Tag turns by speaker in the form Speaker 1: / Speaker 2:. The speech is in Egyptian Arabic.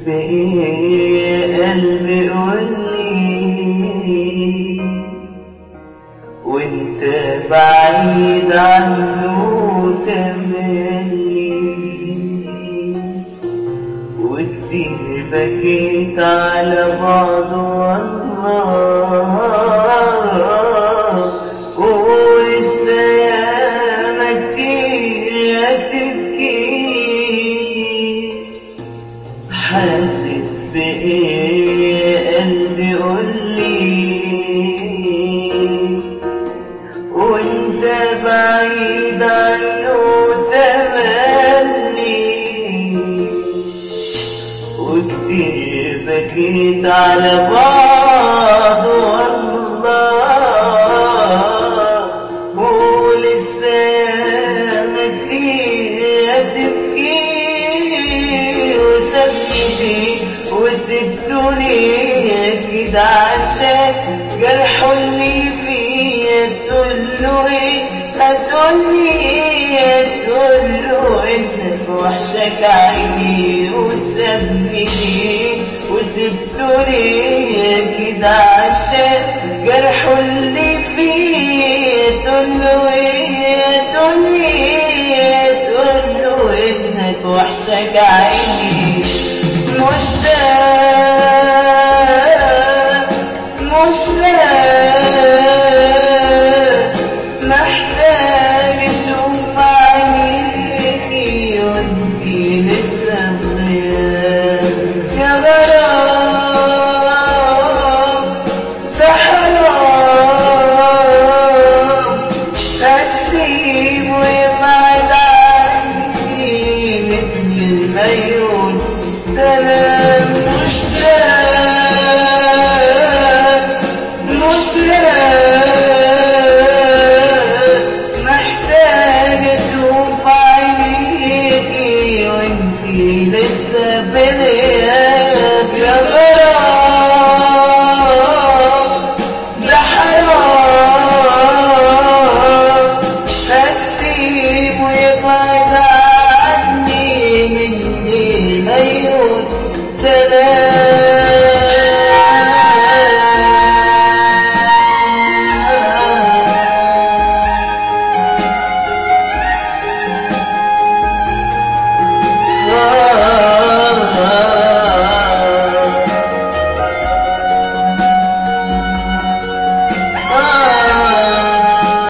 Speaker 1: بإيه قلبي قولي وانت بعيد عنه تملي وكتير بكيت على بعض والله ولسه ياما كتير هتبكي حاسس بإيه قلبي قولي وانت بعيد عنه تملي وكتير بكيت على بعض والله ولسه ما كتير تبكي وسبتني وسبتوني كده عشان جرحه اللي فيا تقوله ايه هتقولي ايه تقوله انت وحشك عيني وتسبني وسبتوني كده عشان جرحه اللي فيا تقوله ايه تقولي ايه تقوله انك وحشك عيني